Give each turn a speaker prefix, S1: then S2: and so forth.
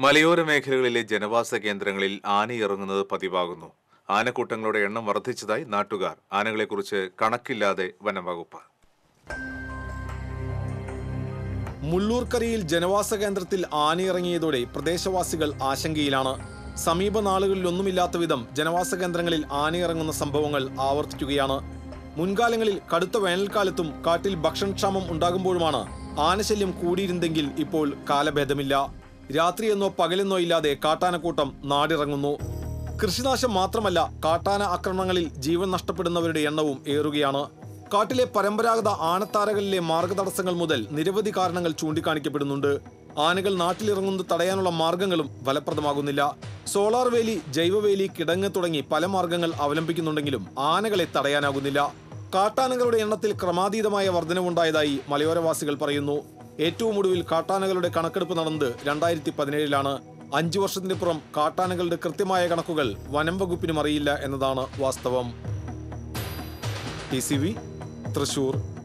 S1: മലയോര മേഖലകളിലെ ജനവാസ കേന്ദ്രങ്ങളിൽ ആനയിറങ്ങുന്നത് പതിവാകുന്നു ആനക്കൂട്ടങ്ങളുടെ എണ്ണം വർദ്ധിച്ചതായി നാട്ടുകാർ ആനകളെക്കുറിച്ച് കണക്കില്ലാതെ വനംവകുപ്പ്
S2: മുള്ളൂർക്കരയിൽ ജനവാസ കേന്ദ്രത്തിൽ ആനയിറങ്ങിയതോടെ പ്രദേശവാസികൾ ആശങ്കയിലാണ് സമീപ നാളുകളിലൊന്നുമില്ലാത്ത വിധം ജനവാസ കേന്ദ്രങ്ങളിൽ ആനയിറങ്ങുന്ന സംഭവങ്ങൾ ആവർത്തിക്കുകയാണ് മുൻകാലങ്ങളിൽ കടുത്ത വേനൽക്കാലത്തും കാട്ടിൽ ഭക്ഷണക്ഷാമം ഉണ്ടാകുമ്പോഴുമാണ് ആനശല്യം കൂടിയിരുന്നെങ്കിൽ ഇപ്പോൾ കാലഭേദമില്ല രാത്രിയെന്നോ പകലെന്നോ ഇല്ലാതെ കാട്ടാനക്കൂട്ടം നാടിറങ്ങുന്നു കൃഷിനാശം മാത്രമല്ല കാട്ടാന ആക്രമണങ്ങളിൽ ജീവൻ നഷ്ടപ്പെടുന്നവരുടെ എണ്ണവും ഏറുകയാണ് കാട്ടിലെ പരമ്പരാഗത ആനത്താരകളിലെ മാർഗതടസ്സങ്ങൾ മുതൽ നിരവധി കാരണങ്ങൾ ചൂണ്ടിക്കാണിക്കപ്പെടുന്നുണ്ട് ആനകൾ നാട്ടിലിറങ്ങുന്നത് തടയാനുള്ള മാർഗങ്ങളും ഫലപ്രദമാകുന്നില്ല സോളാർ വേലി ജൈവവേലി കിടങ്ങ് തുടങ്ങി പല മാർഗങ്ങൾ അവലംബിക്കുന്നുണ്ടെങ്കിലും ആനകളെ തടയാനാകുന്നില്ല കാട്ടാനകളുടെ എണ്ണത്തിൽ ക്രമാതീതമായ വർധനവുണ്ടായതായി മലയോരവാസികൾ പറയുന്നു ഏറ്റവും ഒടുവിൽ കാട്ടാനകളുടെ കണക്കെടുപ്പ് നടന്നത് രണ്ടായിരത്തി പതിനേഴിലാണ് അഞ്ചു വർഷത്തിനിപ്പുറം കാട്ടാനകളുടെ കൃത്യമായ കണക്കുകൾ വനം വകുപ്പിനും അറിയില്ല എന്നതാണ് വാസ്തവം ടി സി വി തൃശൂർ